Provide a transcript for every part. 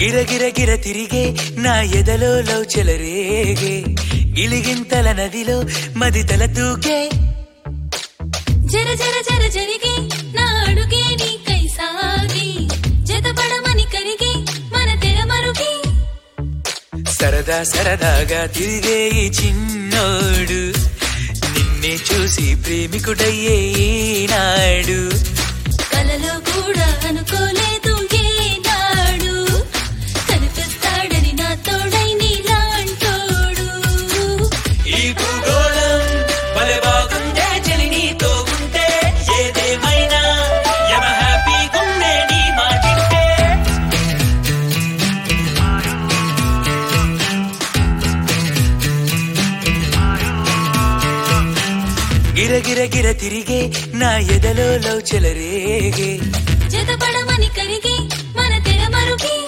గిరగిర గిర తిరిగే నా ఎదలో లవ్ చెలరేగే గిలిగింతల నదిలో మది తల తూకే జర జర జర జరిగి నా అడుగే నీకై సాగి జతపడమని కరిగి మన తెర మరుగి సరదా సరదాగా తిరిగే ఈ చిన్నోడు నిన్నే చూసి ప్రేమికుడయ్యే ఈనాడు కలలో కూడా అనుకోలేదు ఏనాడు కనిపిస్తాడని నా తోడై నీలాంటోడు ఈ భూగోళం భలే బాగుందే చలి నీతో ఉంటే ఏదేమైనా యమ హ్యాపీగుండే నీ మాటింటే గిరగిర గిర తిరిగే నా ఎదలో లవ్ చెలరేగే జతపడమని కరిగి మన తెర మరుగి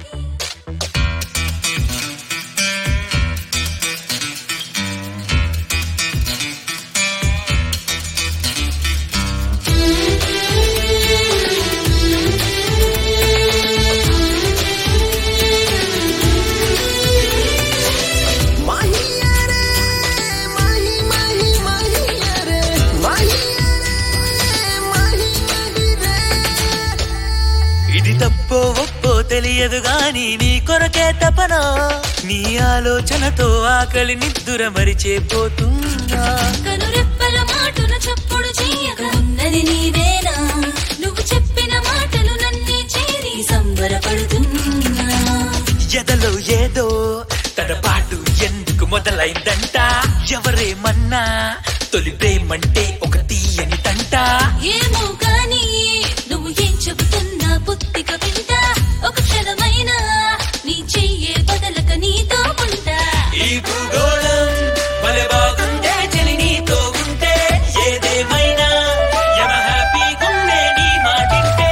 ఇది తప్పో ఒప్పో తెలియదు గాని నీ కొరకే తపనా నీ ఆలోచనతో ఆకలి నిద్దుర మరిచేపోతున్నా కనురెప్పల మాటున చప్పుడు చెయ్యక ఉన్నది నీవేనా నువ్వు చెప్పిన మాటలు నన్నే చేరి సంబరపడుతున్నా ఎదలో ఏదో తడపాటు ఎందుకు మొదలైందంట ఎవరేమన్నా తొలి ప్రేమంటే ఒక తీయని తంట ఏమో గాని నువ్వు ఏం చెబుతున్నా పుత్తిక వింట ఒక క్షణమైనా నీ చెయ్యే బదలక నీతో ఉంటా ఈ భూగోళం భలే బాగుందే చెలి నీతో ఉంటే ఏదేమైనా యమ హ్యాపీగుండే నీ మాటింటే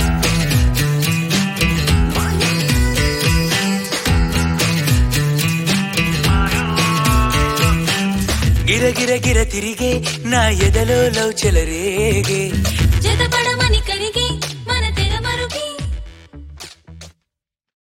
గిరగిర గిర తిరిగే నా ఎదలో లవ్ చెలరేగే జతపడమని కరిగి